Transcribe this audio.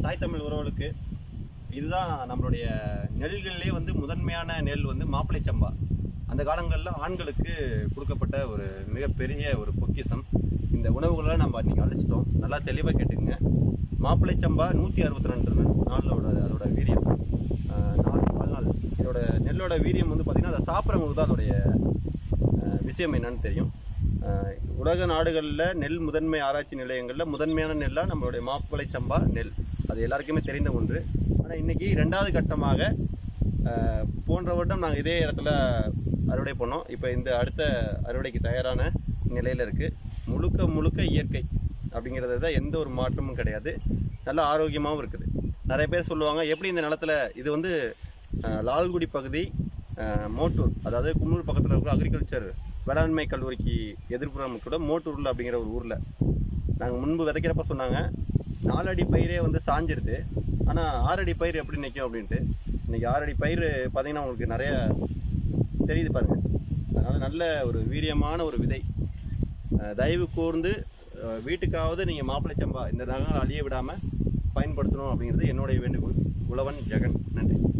தாய் தமிழ் உறவுகளுக்கு இதுதான் நம்மளுடைய நெல்களிலே வந்து முதன்மையான நெல் வந்து மாப்பிளை சம்பா அந்த காலங்களில் ஆண்களுக்கு கொடுக்கப்பட்ட ஒரு மிகப்பெரிய ஒரு பொக்கிஷம் இந்த உணவுகளை நம்ம இன்னைக்கு அழைச்சிட்டோம் நல்லா தெளிவாக கேட்டுக்கங்க மாப்பிளை சம்பா நூற்றி அறுபத்தி ரெண்டு நாளோட அதோட வீரியம் ஆஹ் நாலு வாழ்நாள் இதோட நெல்லோட வீரியம் வந்து பார்த்திங்கன்னா அதை சாப்பிட்றவங்களுக்கு தான் அதோடைய ஆஹ் விஷயம் என்னன்னு தெரியும் ஆஹ் உலக நாடுகளில் நெல் முதன்மை ஆராய்ச்சி நிலையங்களில் முதன்மையான நெல்லாக நம்மளுடைய மாப்பிளை சம்பா நெல் அது எல்லாருக்குமே தெரிந்த ஒன்று ஆனால் இன்னைக்கு ரெண்டாவது கட்டமாக ஆஹ் போன்ற வருடம் நாங்கள் இதே இடத்துல அறுவடை பண்ணோம் இப்போ இந்த அடுத்த அறுவடைக்கு தயாரான நிலையில் இருக்குது முழுக்க முழுக்க இயற்கை அப்படிங்கிறது தான் எந்த ஒரு மாற்றமும் கிடையாது நல்ல ஆரோக்கியமாகவும் இருக்குது நிறைய பேர் சொல்லுவாங்க எப்படி இந்த நிலத்துல இது வந்து ஆஹ் லால்குடி பகுதி ஆஹ் மோட்டூர் அதாவது குன்னூர் பக்கத்தில் இருக்கிற அக்ரிகல்ச்சர் வேளாண்மை கல்லூரிக்கு எதிர்ப்புறம் கூட மோட்டூரில் அப்படிங்கிற ஒரு ஊரில் நாங்கள் முன்பு விதைக்கிறப்ப சொன்னாங்க நாலடி பயிரே வந்து சாஞ்சிருது ஆனால் ஆறடி பயிர் எப்படி நிற்கும் அப்படின்ட்டு இன்னைக்கு ஆறடி பயிர் பார்த்தீங்கன்னா உங்களுக்கு நிறைய தெரியுது பாருங்க அதனால் நல்ல ஒரு வீரியமான ஒரு விதை அஹ் தயவு கூர்ந்து அஹ் வீட்டுக்காவது நீங்கள் மாப்பிளை சம்பா இந்த நகரம் அழிய விடாமல் பயன்படுத்தணும் அப்படிங்கிறது என்னுடைய வேண்டுகோள் உழவன் ஜெகன் நன்றி